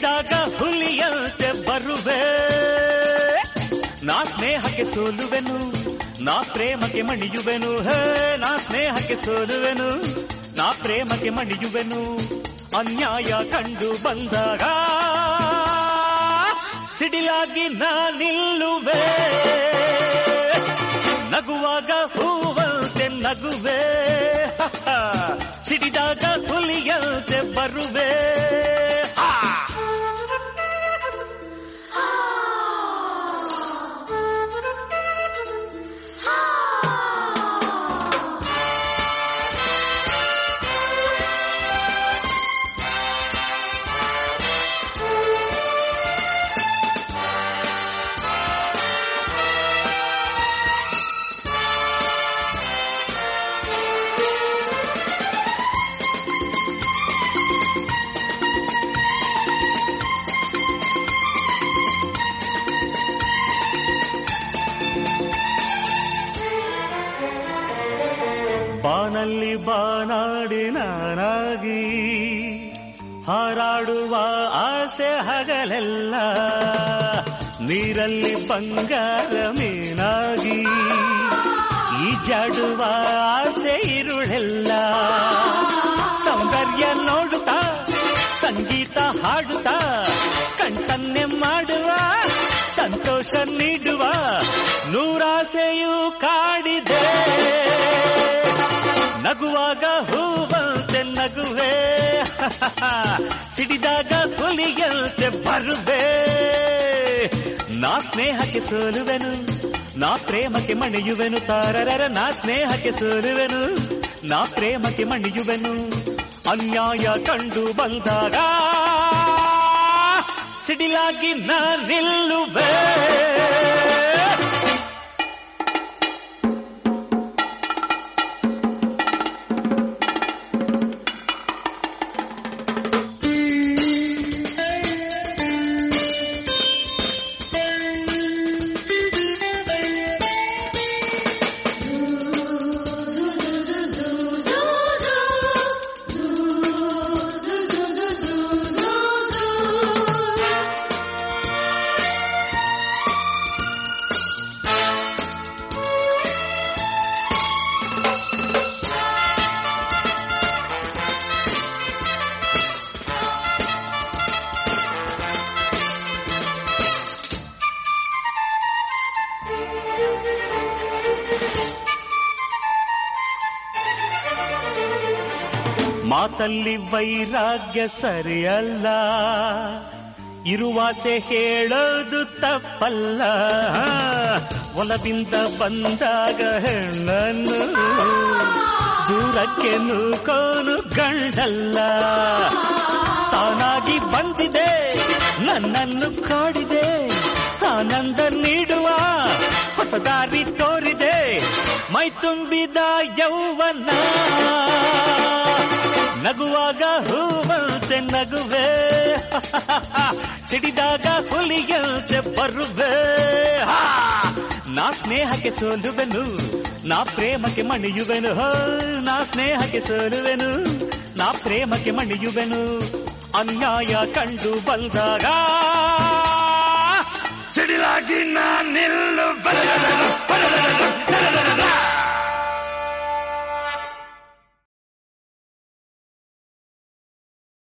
ಸಿಡಿದಾಗ ಹುಲಿಯಂತೆ ಬರುವೆ ನಾ ಸ್ನೇಹಕ್ಕೆ ಸೋಲುವೆನು ನಾ ಪ್ರೇಮಕ್ಕೆ ಮಣಿಯುವೆನು ಹೇ ನಾ ಸ್ನೇಹಕ್ಕೆ ಸೋಲುವೆನು ನಾ ಪ್ರೇಮಕ್ಕೆ ಮಣಿಯುವೆನು ಅನ್ಯಾಯ ಕಂಡು ಬಂದಾಗ ಸಿಡಿಲಾಗಿ ನಾ ನಿಲ್ಲುವೆ ನಗುವಾಗ ಹೂವಂತೆ ನಗುವೆ ಸಿಡಿದಾಗ ಹುಲಿಯಂತೆ ಬರುವೆ ಆ! ಬಾನಲ್ಲಿ ಬಾನಾಡಿ ನಾನಾಗಿ ಹಾರಾಡುವ ಆಸೆ ಹಗಲೆಲ್ಲ ನೀರಲ್ಲಿ ಬಂಗಾರ ಮೀನಾಗಿ ಈಜಾಡುವ ಆಸೆ ಇರುಳೆಲ್ಲ ಸೌಂದರ್ಯ ನೋಡುತ್ತಾ ಸಂಗೀತ ಹಾಡುತ್ತಾ ಕಣ್ತನ್ನೆ ಮಾಡುವ ಸಂತೋಷ ನೀಡುವ ನೂರಾಸೆಯೂ ಕಾಡಿದೆ ನಗುವಾಗ ಹೂವಂತೆ ನಗುವೆ ಸಿಡಿದಾಗ ಹುಲಿಯಂತೆ ಬರುವೆ ನಾ ಸ್ನೇಹಕ್ಕೆ ಸೋಲುವೆನು ನಾ ಪ್ರೇಮಕ್ಕೆ ಮಣಿಯುವೆನು ತಾರರರ ನಾ ಸ್ನೇಹಕ್ಕೆ ಸೋಲುವೆನು ನಾ ಪ್ರೇಮಕ್ಕೆ ಮಣಿಯುವೆನು ಅನ್ಯಾಯ ಕಂಡು ಬಂದಾಗ ಸಿಡಿಲಾಗಿ ನಾ ನಿಲ್ಲುವೆ ಮಾತಲ್ಲಿ ವೈರಾಗ್ಯ ಸರಿಯಲ್ಲ ಇರುವಾಸೆ ಹೇಳೋದು ತಪ್ಪಲ್ಲ ಒಲದಿಂದ ಬಂದಾಗ ಹೆಣ್ಣನ್ನು ದೂರಕ್ಕೆ ನೂಕೋನು ಗಂಡಲ್ಲ ತಾನಾಗಿ ಬಂದಿದೆ ನನ್ನನ್ನು ಕಾಡಿದೆ ಆನಂದ ನೀಡುವ ಹೊಸ ದಾರಿ ತೋರಿದೆ ಮೈ ತುಂಬಿದ ಯೌವನ ನಗುವಾಗ ಹೂವಂತೆ ನಗುವೆ ಸಿಡಿದಾಗ ಹುಲಿಯಂತೆ ಬರುವೆ ಹಾ! ನಾ ಸ್ನೇಹಕ್ಕೆ ಸೋಲುವೆನು ನಾ ಪ್ರೇಮಕ್ಕೆ ಮಣಿಯುವೆನು ಹೋ ನಾ ಸ್ನೇಹಕ್ಕೆ ಸೋಲುವೆನು ನಾ ಪ್ರೇಮಕ್ಕೆ ಮಣಿಯುವೆನು ಅನ್ಯಾಯ ಕಂಡು ಬಂದಾಗ ಸಿಡಿಲಾಗಿ ನಾ ನಿಲ್ಲುವೆ